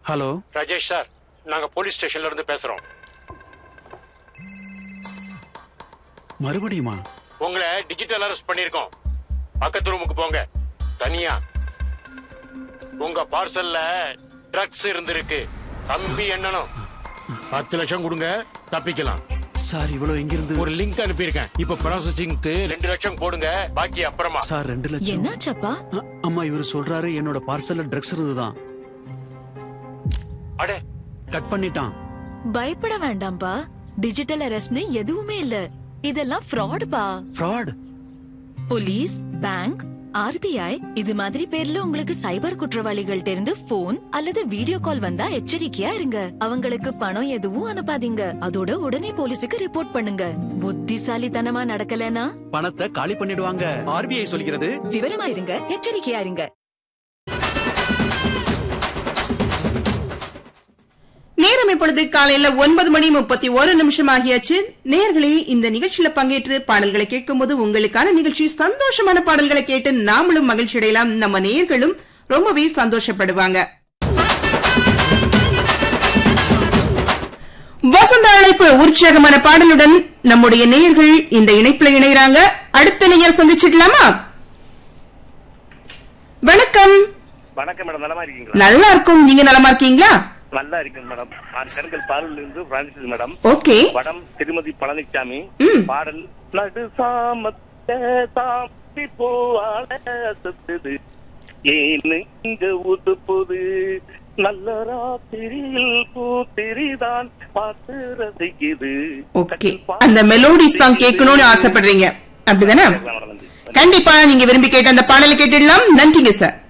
Hello Rajesh sir நாங்க police ஸ்டேஷன்ல இருந்து பேசுறோம் மறுபடியுமா உங்களை டிஜிட்டல் அரெஸ்ட் பண்ணிருக்கோம் பக்கத்து ரூமுக்கு போங்க தனியா உங்க பார்சல்ல ட்ரக்ஸ் இருந்திருக்கு தம்பி என்னனும் பத்து லட்சம் கொடுங்க தப்பிக்கலாம் சார் இவ்வளவு எங்கிருந்து ஒரு லிங்க் அனுப்பியிருக்கேன் இப்ப ப்ராசஸிங்க்கு ரெண்டு லட்சம் போடுங்க பாக்கி அப்புறமா சார் ரெண்டு லட்சம் என்னாச்சப்பா அ- அம்மா இவர் சொல்றாரு என்னோட பார்சல்ல ட்ரக்ஸ் இருந்துதான் அடே கட் பண்ணிட்டான் பயப்பட வேண்டாம்பா டிஜிட்டல் அரெஸ்ட்னு எதுவுமே இல்ல இதெல்லாம் ஃப்ராட் பா ஃப்ராட் போலீஸ் பேங்க் ஆர்பிஐ இது மாதிரி பேர்ல உங்களுக்கு சைபர் குற்றவாளிகள்ட்ட இருந்து போன் அல்லது வீடியோ கால் வந்தா எச்சரிக்கையா இருங்க அவங்களுக்கு பணம் எதுவும் அனுப்பாதீங்க அதோட உடனே போலீஸுக்கு ரிப்போர்ட் பண்ணுங்க புத்திசாலித்தனமா நடக்கலனா பணத்தை காலி பண்ணிடுவாங்க ஆர்பிஐ சொல்கிறது விவரமா இருங்க எச்சரிக்கையா இருங்க நேரம் இப்பொழுது காலையில ஒன்பது மணி முப்பத்தி ஒரு நிமிஷம் ஆகியாச்சு நேர்களே இந்த நிகழ்ச்சியில பங்கேற்று பாடல்களை கேட்கும்போது உங்களுக்கான நிகழ்ச்சி சந்தோஷமான பாடல்களை கேட்டு நாமளும் மகிழ்ச்சி அடையலாம் நம்ம நேர்களும் ரொம்பவே சந்தோஷப்படுவாங்க வசந்த அழைப்பு உற்சாகமான பாடலுடன் நம்முடைய நேயர்கள் இந்த இணைப்புல இணைகிறாங்க அடுத்த நேயர் சந்திச்சிடலாமா வணக்கம் வணக்கம் மேடம் நலமா இருக்கீங்களா நல்லா இருக்கும் நீங்க நலமா இருக்கீங்களா நல்லா இருக்கேன் மேடம் நான் கண்கள் பார்வையில் இருந்து பிரான்சிஸ் மேடம் ஓகே படம் திருமதி பழனிசாமி ம். பாடல் நடு சாமத்த சாமி பூவாழ சுத்துது ஏன் இங்க உதுப்புது நல்ல ராத்திரியில் பூத்திரிதான் பார்த்து ரசிக்குது ஓகே அந்த மெலோடி சாங் கேட்கணும்னு ஆசைப்படுறீங்க அப்படிதானே கண்டிப்பா நீங்க விரும்பி கேட்ட அந்த பாடலை கேட்டுடலாம் நன்றிங்க சார்